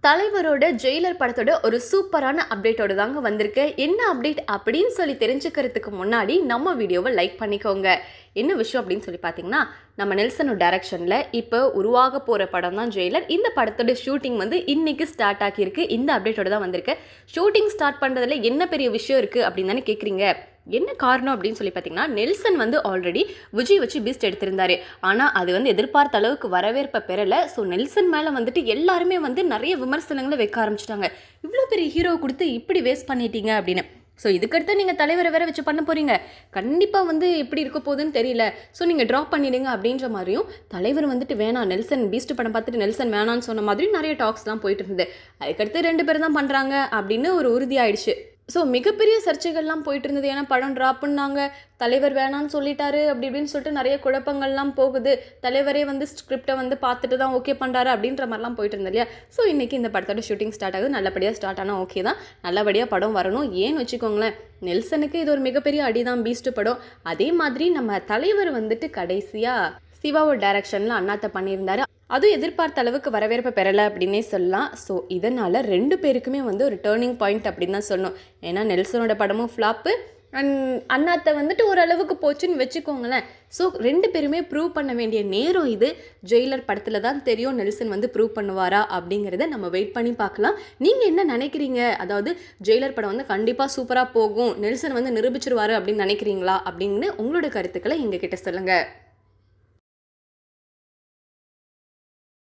தலைவரோட ஜெயிலர் படத்தோட ஒரு சூப்பரான அப்டேட்டோட தாங்க வந்திருக்கு என்ன அப்டேட் அப்படின்னு சொல்லி தெரிஞ்சுக்கிறதுக்கு முன்னாடி நம்ம வீடியோவை லைக் பண்ணிக்கோங்க என்ன விஷயம் அப்படின்னு சொல்லி பார்த்தீங்கன்னா நம்ம நெல்சனோட டைரக்ஷனில் இப்போ உருவாக போகிற படம் தான் ஜெயிலர் இந்த படத்தோட ஷூட்டிங் வந்து இன்னைக்கு ஸ்டார்ட் ஆகியிருக்கு இந்த அப்டேட்டோட தான் வந்திருக்கு ஷூட்டிங் ஸ்டார்ட் பண்ணுறதுல என்ன பெரிய விஷயம் இருக்குது அப்படின்னு தானே கேட்குறீங்க என்ன காரணம் அப்படின்னு சொல்லி பார்த்தீங்கன்னா நெல்சன் வந்து ஆல்ரெடி விஜய் வச்சு பீஸ்ட் எடுத்திருந்தாரு ஆனால் அது வந்து எதிர்பார்த்த அளவுக்கு வரவேற்பை பெறலை ஸோ நெல்சன் மேலே வந்துட்டு எல்லாருமே வந்து நிறைய விமர்சனங்களை வைக்க ஆரம்பிச்சிட்டாங்க இவ்வளோ பெரிய ஹீரோ கொடுத்து இப்படி வேஸ்ட் பண்ணிட்டீங்க அப்படின்னு ஸோ இதுக்கடுத்து நீங்கள் தலைவரை வேற வச்சு பண்ண போகிறீங்க கண்டிப்பாக வந்து எப்படி இருக்க போகுதுன்னு தெரியல ஸோ நீங்கள் ட்ராப் பண்ணிடுங்க அப்படின்ற மாதிரியும் தலைவர் வந்துட்டு வேணாம் நெல்சன் பீஸ்ட் படம் பார்த்துட்டு நெல்சன் வேணான்னு சொன்ன மாதிரி நிறைய டாக்ஸ்லாம் போயிட்டு இருந்தது அதுக்கடுத்து ரெண்டு பேரும் தான் பண்ணுறாங்க அப்படின்னு ஒரு உறுதி ஆயிடுச்சு ஸோ மிகப்பெரிய சர்ச்சைகள்லாம் போயிட்டு இருந்தது ஏன்னா படம் ட்ராப் பண்ணாங்க தலைவர் வேணான்னு சொல்லிட்டாரு அப்படி இப்படின்னு சொல்லிட்டு நிறைய குழப்பங்கள்லாம் போகுது தலைவரே வந்து ஸ்கிரிப்டை வந்து பார்த்துட்டு தான் ஓகே பண்ணுறாரு அப்படின்ற மாதிரிலாம் போயிட்டு இருந்தது இல்லையா ஸோ இன்றைக்கி இந்த படத்தோட ஷூட்டிங் ஸ்டார்ட் ஆகுது நல்லபடியாக ஸ்டார்ட் ஆனால் ஓகே தான் நல்லபடியாக படம் வரணும் ஏன்னு வச்சுக்கோங்களேன் நெல்சனுக்கு இது ஒரு மிகப்பெரிய அடிதான் பீஸ்ட் படம் அதே மாதிரி நம்ம தலைவர் வந்துட்டு கடைசியாக சிவாவோட டைரக்ஷனில் அண்ணாத்த பண்ணியிருந்தாரு அதுவும் எதிர்பார்த்த அளவுக்கு வரவேற்பை பெறலை அப்படின்னே சொல்லலாம் ஸோ இதனால் ரெண்டு பேருக்குமே வந்து ஒரு டேர்னிங் பாயிண்ட் அப்படின்னு தான் சொல்லணும் ஏன்னா நெல்சனோட படமும் ஃப்ளாப்பு அண்ட் அண்ணாத்த வந்துட்டு ஓரளவுக்கு போச்சுன்னு வச்சுக்கோங்களேன் ஸோ ரெண்டு பேருமே ப்ரூவ் பண்ண வேண்டிய நேரம் இது ஜெயிலர் படத்தில் தான் தெரியும் நெல்சன் வந்து ப்ரூவ் பண்ணுவாரா அப்படிங்கிறத நம்ம வெயிட் பண்ணி பார்க்கலாம் நீங்கள் என்ன நினைக்கிறீங்க அதாவது ஜெயிலர் படம் வந்து கண்டிப்பாக சூப்பராக போகும் நெல்சன் வந்து நிரூபிச்சிருவாரு அப்படின்னு நினைக்கிறீங்களா அப்படின்னு உங்களோட கருத்துக்களை எங்ககிட்ட சொல்லுங்கள்